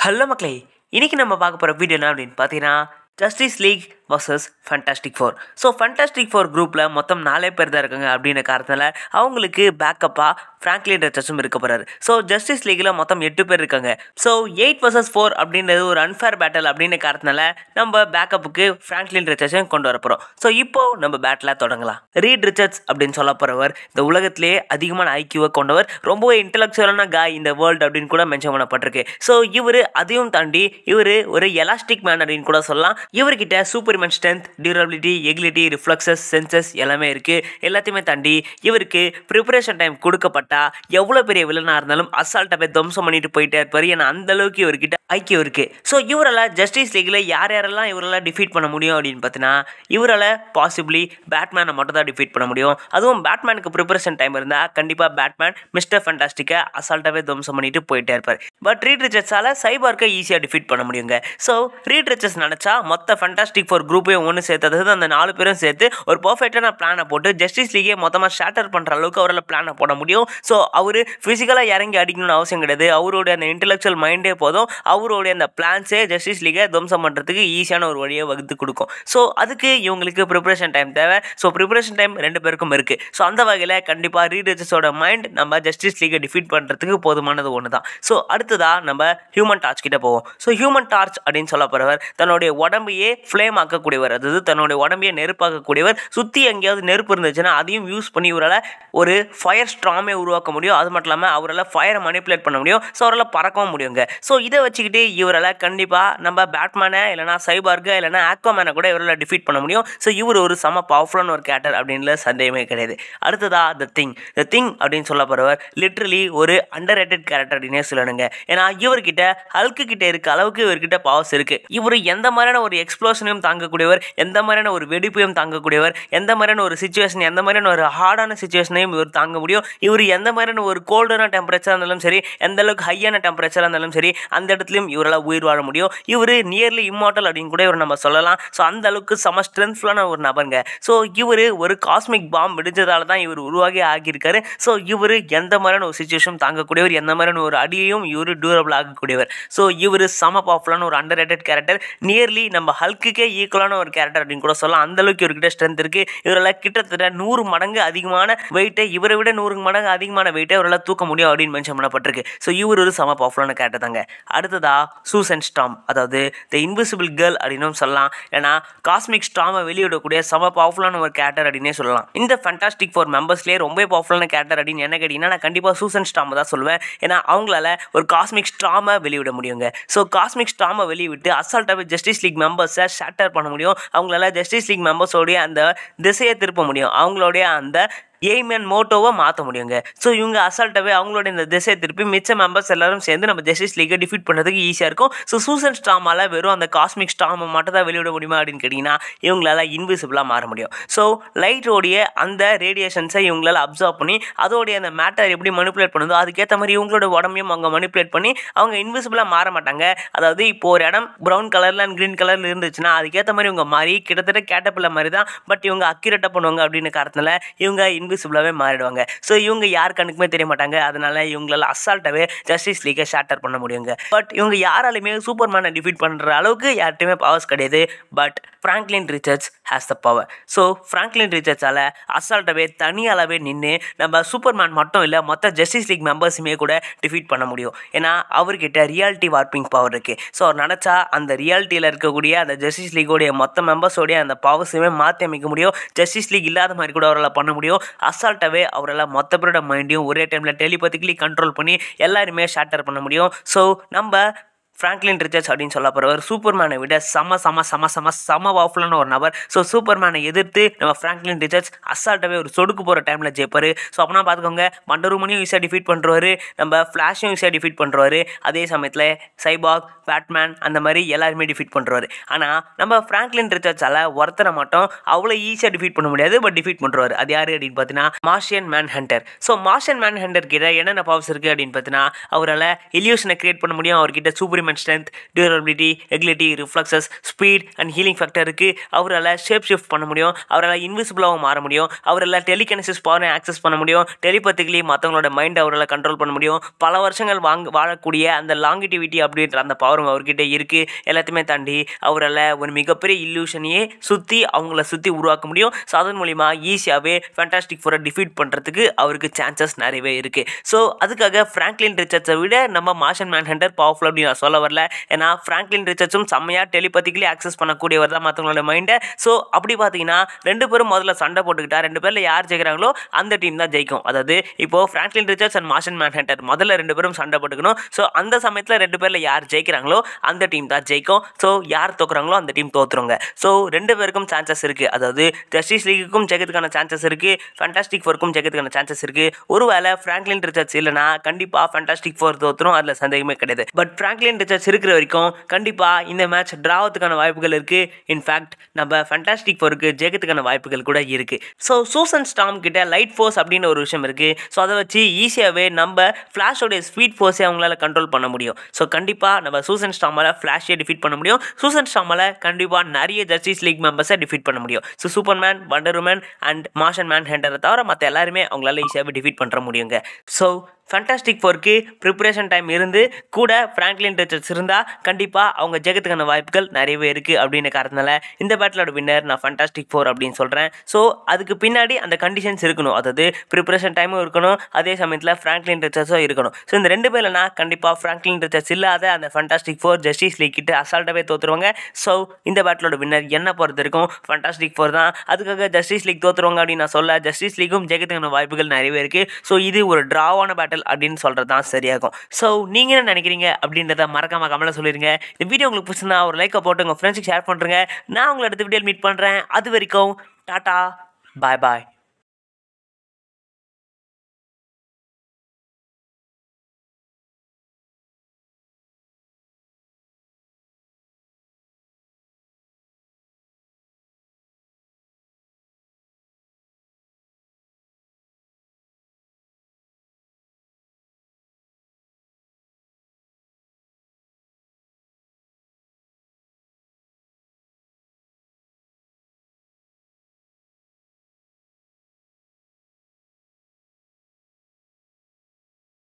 hello மக்களே இன்னைக்கு நம்ம பார்க்க போகிற வீடியோ என்ன அப்படின்னு பார்த்தீங்கன்னா Justice League versus Fantastic Four so Fantastic Four குரூப்பில் மொத்தம் நாலே பேர் தான் இருக்காங்க அப்படின்ற காரணத்தால் அவங்களுக்கு பேக்கப்பாக ஃப்ராங்க்லின் ரச்சஸும் இருக்க போகிறாரு ஸோ ஜஸ்டிஸ் லீக்கில் மொத்தம் எட்டு பேர் இருக்காங்க ஸோ எயிட் வர்சஸ் ஃபோர் அப்படின்றது ஒரு அன்ஃபேர் பேட்டில் அப்படின்ற காரணத்தால் நம்ம பேக்கப்புக்கு ஃப்ராங்க்லின் ரிச்சர்ஸையும் கொண்டு வர போகிறோம் ஸோ இப்போ நம்ம பேட்டில் தொடங்கலாம் ரீட் ரிச்சர்ட்ஸ் அப்படின்னு சொல்ல போகிறவர் இந்த உலகத்திலேயே அதிகமான ஐக்கியூவை கொண்டவர் ரொம்பவே இன்டலெக்சுவலான காய் இந்த வேர்ல்டு அப்படின்னு கூட மென்ஷன் பண்ணப்பட்டிருக்கு ஸோ இவர் அதையும் தாண்டி இவர் ஒரு எலாஸ்டிக் மேன் அப்படின்னு கூட சொல்லலாம் இவர்கிட்ட Superman strength durability agility reflexes senses எல்லாமே இருக்குது எல்லாத்தையுமே தாண்டி இவருக்கு ப்ரிப்பரேஷன் டைம் கொடுக்கப்பட்டா எவ்வளோ பெரிய வில்லனாக இருந்தாலும் அசால்ட்டை போய் துவம்சம் பண்ணிட்டு போயிட்டே இருப்பார் ஏன்னா அந்த அளவுக்கு இவர்கிட்ட ஐக்கியம் இருக்குது ஸோ இவரால் ஜஸ்டிஸ் லீக்கில் யார் யாரெல்லாம் இவரால் டிஃபீட் பண்ண முடியும் அப்படின்னு பார்த்தீங்கன்னா இவரால் பாசிபிளி பேட்மேனை மட்டும் தான் டிஃபீட் பண்ண முடியும் அதுவும் பேட்மேனுக்கு ப்ரிப்பரேஷன் டைம் இருந்தால் கண்டிப்பாக பேட்மேன் மிஸ்டர் ஃபண்டாஸ்டிக்கை அசால்ட்டாகவே துவம்சம் பண்ணிட்டு போயிட்டே இருப்பார் பட் ரீட் ரிச்சர்ஸால் சைபார்க்கை ஈஸியாக டிஃபீட் பண்ண முடியுங்க ஸோ ரீட் ரிச்சர்ஸ் நினச்சா மொத்த ஃபண்டாஸ்டிக் ஃபோர் குரூப்பையும் ஒன்று சேர்த்து அதாவது அந்த நாலு பேரும் சேர்த்து ஒரு பர்ஃபெக்டான பிளானை போட்டு ஜஸ்டிஸ் லீகே மொத்தமாக ஷேட்டர் பண்ணுற அளவுக்கு அவரால் பிளானை போட முடியும் ஸோ அவர் ஃபிசிக்கலாக இறங்கி அடிக்கணும்னு அவசியம் கிடையாது அவருடைய அந்த இன்டெலெக்சுவல் மைண்டே போதும் அவருடைய அந்த பிளான்ஸே ஜஸ்டிஸ் லீகை துவம்சம் பண்ணுறதுக்கு ஈஸியான ஒரு வழியை வகுத்து கொடுக்கும் ஸோ அதுக்கு இவங்களுக்கு ப்ரிப்பரேஷன் டைம் தேவை ஸோ ப்ரிப்பரேஷன் டைம் ரெண்டு பேருக்கும் இருக்குது ஸோ அந்த வகையில் கண்டிப்பாக ரீட் ரிச்சர்ஸோட மைண்ட் நம்ம ஜஸ்டிஸ் லீகை டிஃபீட் பண்ணுறதுக்கு போதுமானது ஒன்று தான் ஸோ அடுத்ததாக நம்ம ஹியூமன் டார்ச் கிட்ட போவோம் ஸோ ஹியூமன் டார்ச் அப்படின்னு சொல்ல போகிறவர் தன்னுடைய உடம்பையே ஃப்ளேம் ஆக்கக்கூடியவர் அதாவது தன்னுடைய உடம்பையே நெருப்பாக்கக்கூடியவர் சுற்றி எங்கேயாவது நெருப்பு இருந்துச்சுன்னா அதையும் யூஸ் பண்ணி இவரால் ஒரு ஃபயர் ஸ்ட்ராமே உருவாக்க முடியும் அது மட்டும் இல்லாமல் அவரால் ஃபயரை மனிப்புலேட் பண்ண முடியும் ஸோ அவரால் பறக்கவும் முடியுங்க ஸோ இதை வச்சுக்கிட்டு இவரால் கண்டிப்பாக நம்ம பேட்மேனை இல்லைனா சைபார்க்கு இல்லைனா ஆக்வாமேனை கூட இவரால் டிஃபீட் பண்ண முடியும் ஸோ இவர் ஒரு செம பவர்ஃபுல்லான ஒரு கேரக்டர் அப்படின்ல சந்தேகமே கிடையாது அடுத்ததா த திங் த திங் அப்படின்னு சொல்ல போகிறவர் லிட்ரலி ஒரு அண்டர் ரேட்டட் கேரக்டர் அப்படின்னே சொல்லணுங்க ஏன்னா இவர்கிட்ட ஹல்க்கு கிட்ட இருக்க அளவுக்கு இவர்கிட்ட பவர்ஸ் இருக்கு இவர் எந்த மாதிரியான ஒரு எக்ஸ்ப்ளோஷனையும் தாங்கக்கூடியவர் எந்த மாதிரியான ஒரு வெடிப்பையும் தாங்கக்கூடியவர் எந்த மாதிரியான ஒரு சுச்சுவேஷன் எந்த மாதிரியான ஒரு ஹார்டான சுச்சுவேஷனையும் இவர் தாங்க முடியும் இவர் எந்த மாதிரியான ஒரு கோல்டான டெம்பரேச்சராக இருந்தாலும் சரி எந்த அளவுக்கு ஹையான டெம்பரேச்சராக இருந்தாலும் சரி அந்த இடத்துலையும் இவரால் உயிர் வாழ முடியும் இவர் நியர்லி இம்மார்ட்டல் அப்படின்னு கூட இவர் நம்ம சொல்லலாம் ஸோ அந்த அளவுக்கு செம ஸ்ட்ரென்த்ஃபுல்லான ஒரு நபருங்க ஸோ இவர் ஒரு காஸ்மிக் பாம் வெடிச்சதால தான் இவர் உருவாகி ஆகியிருக்காரு ஸோ இவர் எந்த மாதிரியான ஒரு சுச்சுவேஷன் தாங்கக்கூடியவர் எந்த மாதிரியான ஒரு அடியையும் இவர் டியூரபிள் ஆகக்கூடியவர் ஸோ இவர் சம பவர்ஃபுல்லான ஒரு அண்டர் ரேட்டட் கேரக்டர் நியர்லி நம்ம ஹல்க்குக்கே ஈக்குவலான ஒரு கேரக்டர் அப்படின்னு கூட சொல்லலாம் அந்த அளவுக்கு இவர்கிட்ட ஸ்ட்ரென்த் இருக்கு இவரால் கிட்டத்தட்ட நூறு மடங்கு அதிகமான வெயிட்டை இவரை விட நூறு மடங்கு அதிகமான வெயிட்டை இவரால் தூக்க முடியும் அப்படின்னு மென்ஷன் பண்ணப்பட்டிருக்கு ஸோ இவர் ஒரு சம பவர்ஃபுல்லான கேரக்டர் தாங்க அடுத்ததா சூசன் ஸ்டாம் அதாவது த இன்விசிபிள் கேர்ள் அப்படின்னு சொல்லலாம் ஏன்னா காஸ்மிக் ஸ்டாமை வெளியிடக்கூடிய சம பவர்ஃபுல்லான ஒரு கேரக்டர் அப்படின்னே சொல்லலாம் இந்த ஃபண்டாஸ்டிக் ஃபோர் மெம்பர்ஸ்லேயே ரொம்ப பவர்ஃபுல்லான கேரக்டர் அப்படின்னு என்ன கேட்டிங்கன்னா நான் கண்டிப்பாக சூசன் ஸ்டாம் தான் சொல்லுவேன் ஏன்னா அவங்களால ஒரு காஸ்மிக் ஸ்டாமை வெளியிட முடியுங்க ஸோ காஸ்மிக் ஸ்டாமை வெளியிட்டு அசால்ட்டாக ஜஸ்டிஸ் லீக் மெம்பர்ஸை ஷேட்டர் பண்ண முடியும் அவங்களால ஜஸ்டிஸ் லீக் மெம்பர்ஸோடைய அந்த திசையை திருப்ப முடியும் அவங்களுடைய அந்த எய்ம் அண்ட் மோட்டோவை மாற்ற முடியுங்க ஸோ இவங்க அசால்ட்டாகவே அவங்களோட இந்த திசையை திருப்பி மிச்ச மெம்பர்ஸ் எல்லாரும் சேர்ந்து நம்ம ஜஸ்டிஸ் லீகை டிஃபீட் பண்ணுறதுக்கு ஈஸியாக இருக்கும் ஸோ சூசன் ஸ்டாமால் வெறும் அந்த காஸ்மிக் ஸ்டாமை மட்டும் தான் வெளியிட முடியுமா அப்படின்னு கேட்டிங்கன்னா இவங்களால இன்விசிபிளாக மாற முடியும் ஸோ லைட்டோடைய அந்த ரேடியேஷன்ஸை இவங்களால அப்சர்வ் பண்ணி அதோடைய அந்த மேட்டர் எப்படி மனிப்புலேட் பண்ணுதோ அதுக்கேற்ற மாதிரி இவங்களோட உடம்பையும் அவங்க மனிப்புலேட் பண்ணி அவங்க இன்விசிபிளாக மாற மாட்டாங்க அதாவது இப்போ ஒரு இடம் ப்ரௌன் கலரில் அண்ட் க்ரீன் கலரில் இருந்துச்சுன்னா அதுக்கேற்ற மாதிரி இவங்க மாறி கிட்டத்தட்ட கேட்டப்பில்ல மாதிரி தான் பட் இவங்க அக்யூரேட்டாக பண்ணுவாங்க அப்படின்னு காரணத்தில் இவங்க இன்விசிபிளாகவே மாறிடுவாங்க ஸோ இவங்க யார் கணக்குமே தெரிய மாட்டாங்க அதனால இவங்களால அசால்ட்டாகவே ஜஸ்டிஸ் லீக்கை ஷேட்டர் பண்ண முடியுங்க பட் இவங்க யாராலையுமே சூப்பர் மேனை டிஃபீட் பண்ணுற அளவுக்கு யார்கிட்டையுமே பவர்ஸ் கிடையாது but Franklin Richards has the power so Franklin ரிச்சர்ட்ஸால் அசால்ட்டாகவே தனியாகவே நின்று நம்ம சூப்பர்மேன் மட்டும் இல்லை மொத்த ஜஸ்டிஸ் லீக் மெம்பர்ஸுமே கூட டிஃபீட் பண்ண முடியும் ஏன்னா அவர்கிட்ட ரியாலிட்டி வார்ப்பிங் பவர் இருக்குது ஸோ அவர் நினச்சா அந்த ரியாலிட்டியில் இருக்கக்கூடிய அந்த ஜஸ்டிஸ் லீகோடைய மொத்த மெம்பர்ஸோடைய அந்த பவர்ஸுமே மாற்றி அமைக்க முடியும் ஜஸ்டிஸ் லீக் இல்லாத மாதிரி கூட அவரால் பண்ண முடியும் அசால்ட்டாகவே அவரால் மொத்த பேரோட மைண்டையும் ஒரே டைமில் டெலிபத்திக்கலி கண்ட்ரோல் பண்ணி எல்லாருமே ஷேட்டர் பண்ண முடியும் ஸோ நம்ம ஃப்ராங்க்லின் ரிச்சர்ஸ் அப்படின்னு சொல்ல போகிறவர் சூப்பர்மேனை விட சம சம சம சம சம பவர்ஃபுல்லான ஒரு நபர் ஸோ சூப்பர்மேனை எதிர்த்து நம்ம ஃப்ராங்க்லின் ரிச்சர்ஸ் அசால்ட்டாகவே ஒரு சொடுக்கு போகிற டைமில் ஜெயிப்பார் ஸோ அப்போனா பார்த்துக்கோங்க மண்டர் உமனையும் ஈஸியாக டிஃபீட் பண்ணுறாரு நம்ம ஃப்ளாஷையும் ஈஸியாக டிஃபீட் பண்ணுறாரு அதே சமயத்தில் சைபாக் பேட்மேன் அந்த மாதிரி எல்லாருமே டிஃபீட் பண்ணுறாரு ஆனால் நம்ம ஃப்ராங்க்லின் ரிச்சர்ஸால் ஒருத்தரை மட்டும் அவ்வளோ ஈஸியாக டிஃபீட் பண்ண முடியாது பட் டிஃபீட் பண்ணுறாரு அது யார் அப்படின்னு பார்த்தீங்கன்னா Martian man hunter so Martian man hunter கிட்ட என்னென்ன பவர்ஸ் இருக்குது அப்படின்னு பார்த்தீங்கன்னா அவரால் இல்யூஷனை கிரியேட் பண்ண முடியும் அவர்கிட்ட super Superman strength durability agility reflexes speed and healing ஃபேக்டருக்கு அவரால் ஷேப் ஷிஃப்ட் பண்ண முடியும் அவரால் இன்விசிபிளாகவும் மாற முடியும் அவரால் டெலிகனசிஸ் பவரை ஆக்சஸ் பண்ண முடியும் டெலிபத்திக்கலி மற்றவங்களோட மைண்ட் அவரால் கண்ட்ரோல் பண்ண முடியும் பல வருஷங்கள் வாங்க வாழக்கூடிய அந்த லாங்கிட்டிவிட்டி அப்படின்ற அந்த பவரும் அவர்கிட்ட இருக்குது எல்லாத்தையுமே தாண்டி அவரால் ஒரு மிகப்பெரிய இல்லூஷனையே சுற்றி அவங்கள சுற்றி உருவாக்க முடியும் ஸோ அதன் மூலிமா ஈஸியாகவே ஃபேண்டாஸ்டிக் ஃபோரை டிஃபீட் பண்ணுறதுக்கு அவருக்கு சான்சஸ் நிறையவே இருக்குது ஸோ அதுக்காக ஃப்ராங்க்லின் ரிச்சர்ட்ஸை விட நம்ம மார்ஷன் மேன் ஹண்டர் பவர்ஃபுல் அப்படின்னு நான் சொல்ல வரல ஏன்னா ஃப்ராங்க்லின் ரிச்சர்ட்ஸும் செம்மையாக டெலிபத்திக்கலி ஆக்சஸ் பண்ணக்கூடியவர் தான் மற்றவங்களோட மைண்டை ஸோ அப்படி பார்த்தீங்கன்னா ரெண்டு பேரும் முதல்ல சண்டை போட்டுக்கிட்டா ரெண்டு பேரில் யார் ஜெயிக்கிறாங்களோ அந்த டீம் தான் ஜெயிக்கும் அதாவது இப்போது Franklin Richards and Martian man hunter முதல்ல ரெண்டு பேரும் சண்டை போட்டுக்கணும் ஸோ அந்த சமயத்தில் ரெண்டு பேரில் யார் ஜெயிக்கிறாங்களோ அந்த டீம் தான் ஜெயிக்கும் ஸோ யார் தோக்குறாங்களோ அந்த டீம் தோத்துருங்க ஸோ ரெண்டு பேருக்கும் சான்சஸ் இருக்குது அதாவது ஜஸ்டிஸ் லீக்குக்கும் ஜெயிக்கிறதுக்கான சான்சஸ் இருக்குது ஃபேண்டாஸ்டிக் ஃபோருக்கும் ஜெயிக்கிறதுக்கான சான்சஸ் இருக்குது ஒருவேளை ஃப்ராங்க்லின் ரிச்சர்ட்ஸ் இல்லைனா கண்டிப்பாக ஃபேண்டாஸ்டிக் ஃபோர் தோத்துரும் அதில் சந்தேகமே கிடையாது பட் ஃப்ராங்க்லின் ரிச்சர்ட்ஸ் இருக்கிற வரைக்கும் கண்டிப்பாக இந்த மேட்ச் ட்ராவத்துக்கான வாய்ப்புகள் இருக்குது இன்ஃபேக்ட் நம்ம ஃபேண்டாஸ்டிக் ஃபோருக்கு ஜெயிக்கிறதுக்கான வாய்ப்புகள் கூட இருக்குது ஸோ சூசன் ஸ்டாம் கிட்ட லைட் ஃபோர்ஸ் அப்படின்னு ஒரு விஷயம் இருக்குது ஸோ அதை வச்சு ஈஸியாகவே நம்ம ஃப்ளாஷோடைய ஸ்பீட் ஃபோர்ஸை அவங்களால கண்ட்ரோல் பண்ண முடியும் ஸோ கண்டிப்பாக நம்ம சூசன் ஸ்டாமால் ஃப்ளாஷை டிஃபீட் பண்ண முடியும் சூசன் ஸ்டாமால் கண்டிப்பாக நிறைய ஜஸ்டிஸ் லீக் மெம்பர்ஸை டிஃபீட் பண்ண முடியும் so Superman Wonder Woman and Martian man ஹேண்டரை தவிர மற்ற எல்லாருமே அவங்களால ஈஸியாகவே டிஃபீட் பண்ணுற முடியுங்க ஸோ ஃபேண்டாஸ்டிக் ஃபோருக்கு ப்ரிப்பரேஷன் டைம் இருந்து கூட ஃப்ராங்க்லின் ரிச்சர்ட்ஸ் இருந்தால் கண்டிப்பாக அவங்க ஜெகத்துக்கான வாய்ப்புகள் நிறையவே இருக்குது அப்படின்னு காரணத்தினால இந்த பேட்டிலோட வின்னர் நான் ஃபேண்டாஸ்டிக் ஃபோர் அப்படின்னு சொல்கிறேன் ஸோ அதுக்கு பின்னாடி அந்த கண்டிஷன்ஸ் இருக்கணும் அதாவது ப்ரிப்பரேஷன் டைமும் இருக்கணும் அதே சமயத்தில் ஃப்ராங்க்லின் ரிச்சர்ஸும் இருக்கணும் ஸோ இந்த ரெண்டு பேர்லனா கண்டிப்பாக ஃப்ராங்க்லின் ரிச்சர்ஸ் இல்லாத அந்த ஃபேண்டாஸ்டிக் ஃபோர் ஜஸ்டிஸ் லீக் கிட்ட அசால்ட்டாகவே தோற்றுருவாங்க ஸோ இந்த பேட்டிலோட வின்னர் என்ன பொறுத்த வரைக்கும் ஃபேண்டாஸ்டிக் ஃபோர் தான் அதுக்காக ஜஸ்டிஸ் லீக் தோற்றுருவாங்க அப்படின்னு நான் சொல்ல ஜஸ்டிஸ் லீக்கும் ஜெகத்துக்கான வாய்ப்புகள் நிறையவே இருக்குது ஸோ இது ஒரு ட்ராவான பேட்டில் அப்படின்னு சொல்கிறது தான் சரியாகும் ஸோ நீங்கள் என்ன நினைக்கிறீங்க அப்படின்றத மறக்காம கமலை சொல்லிடுங்க இந்த வீடியோ உங்களுக்கு பிடிச்சிருந்தா ஒரு லைக்கை போட்டு உங்கள் ஃப்ரெண்ட்ஸுக்கு ஷேர் பண்ணுறேங்க நான் உங்களை அடுத்த வீடியோவில் மீட் பண்ணுறேன் அது வரைக்கும் டாட்டா பாய் பாய்